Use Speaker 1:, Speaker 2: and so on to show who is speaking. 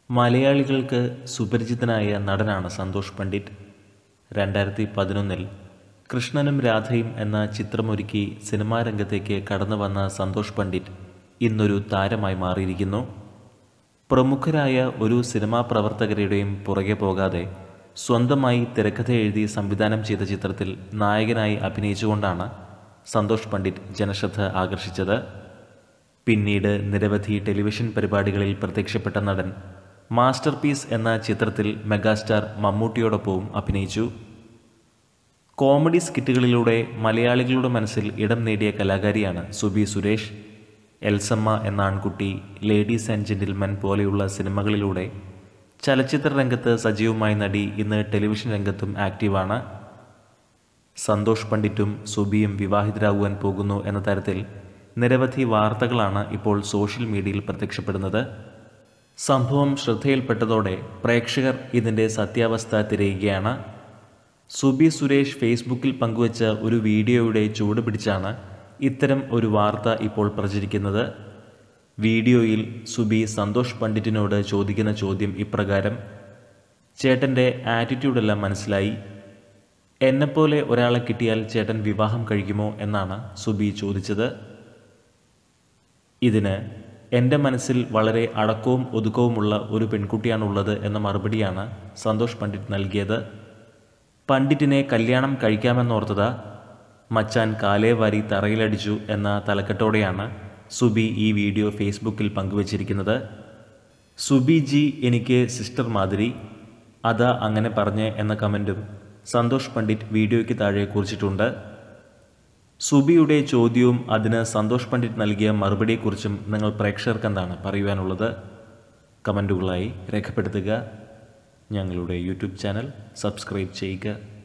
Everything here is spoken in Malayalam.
Speaker 1: മലയാളികൾക്ക് സുപരിചിതനായ നടനാണ് സന്തോഷ് പണ്ഡിറ്റ് രണ്ടായിരത്തി പതിനൊന്നിൽ കൃഷ്ണനും രാധയും എന്ന ചിത്രമൊരുക്കി സിനിമാ രംഗത്തേക്ക് കടന്നു വന്ന സന്തോഷ് പണ്ഡിറ്റ് ഇന്നൊരു താരമായി മാറിയിരിക്കുന്നു പ്രമുഖരായ ഒരു സിനിമാ പ്രവർത്തകരുടെയും പുറകെ പോകാതെ സ്വന്തമായി തിരക്കഥ എഴുതി സംവിധാനം ചെയ്ത ചിത്രത്തിൽ നായകനായി അഭിനയിച്ചുകൊണ്ടാണ് സന്തോഷ് പണ്ഡിറ്റ് ജനശ്രദ്ധ ആകർഷിച്ചത് പിന്നീട് നിരവധി ടെലിവിഷൻ പരിപാടികളിൽ പ്രത്യക്ഷപ്പെട്ട നടൻ മാസ്റ്റർ പീസ് എന്ന ചിത്രത്തിൽ മെഗാസ്റ്റാർ മമ്മൂട്ടിയോടൊപ്പവും അഭിനയിച്ചു കോമഡി സ്കിറ്റുകളിലൂടെ മലയാളികളുടെ മനസ്സിൽ ഇടം നേടിയ കലാകാരിയാണ് സുബി സുരേഷ് എൽസമ്മ എന്ന ആൺകുട്ടി ലേഡീസ് ആൻഡ് ജെന്റിൽമൻ പോലെയുള്ള സിനിമകളിലൂടെ ചലച്ചിത്ര രംഗത്ത് സജീവമായ നടി ഇന്ന് ടെലിവിഷൻ രംഗത്തും ആക്റ്റീവാണ് സന്തോഷ് പണ്ഡിറ്റും സുബിയും വിവാഹിതരാകുവാൻ പോകുന്നു എന്ന തരത്തിൽ നിരവധി വാർത്തകളാണ് ഇപ്പോൾ സോഷ്യൽ മീഡിയയിൽ പ്രത്യക്ഷപ്പെടുന്നത് സംഭവം ശ്രദ്ധയിൽപ്പെട്ടതോടെ പ്രേക്ഷകർ ഇതിൻ്റെ സത്യാവസ്ഥ തിരയുകയാണ് സുബി സുരേഷ് ഫേസ്ബുക്കിൽ പങ്കുവച്ച ഒരു വീഡിയോയുടെ ചുവട് പിടിച്ചാണ് ഇത്തരം ഒരു വാർത്ത ഇപ്പോൾ പ്രചരിക്കുന്നത് വീഡിയോയിൽ സുബി സന്തോഷ് പണ്ഡിറ്റിനോട് ചോദിക്കുന്ന ചോദ്യം ഇപ്രകാരം ചേട്ടൻ്റെ ആറ്റിറ്റ്യൂഡെല്ലാം മനസ്സിലായി എന്നെപ്പോലെ ഒരാളെ കിട്ടിയാൽ ചേട്ടൻ വിവാഹം കഴിക്കുമോ എന്നാണ് സുബി ചോദിച്ചത് ഇതിന് എൻ്റെ മനസ്സിൽ വളരെ അടക്കവും ഒതുക്കവുമുള്ള ഒരു പെൺകുട്ടിയാണുള്ളത് എന്ന മറുപടിയാണ് സന്തോഷ് പണ്ഡിറ്റ് നൽകിയത് പണ്ഡിറ്റിനെ കല്യാണം കഴിക്കാമെന്നോർത്തതാ മച്ചാൻ കാലേ വാരി തറയിലടിച്ചു എന്ന തലക്കെട്ടോടെയാണ് സുബി ഈ വീഡിയോ ഫേസ്ബുക്കിൽ പങ്കുവച്ചിരിക്കുന്നത് സുബി ജി എനിക്ക് സിസ്റ്റർ മാതിരി അതാ അങ്ങനെ പറഞ്ഞ് എന്ന കമൻറ്റും സന്തോഷ് പണ്ഡിറ്റ് വീഡിയോയ്ക്ക് താഴെ കുറിച്ചിട്ടുണ്ട് സുബിയുടെ ചോദ്യവും അതിന് സന്തോഷ് പണ്ഡിറ്റ് നൽകിയ മറുപടിയെക്കുറിച്ചും നിങ്ങൾ പ്രേക്ഷകർക്ക് എന്താണ് പറയുവാനുള്ളത് കമൻറ്റുകളായി രേഖപ്പെടുത്തുക ഞങ്ങളുടെ യൂട്യൂബ് ചാനൽ സബ്സ്ക്രൈബ് ചെയ്യുക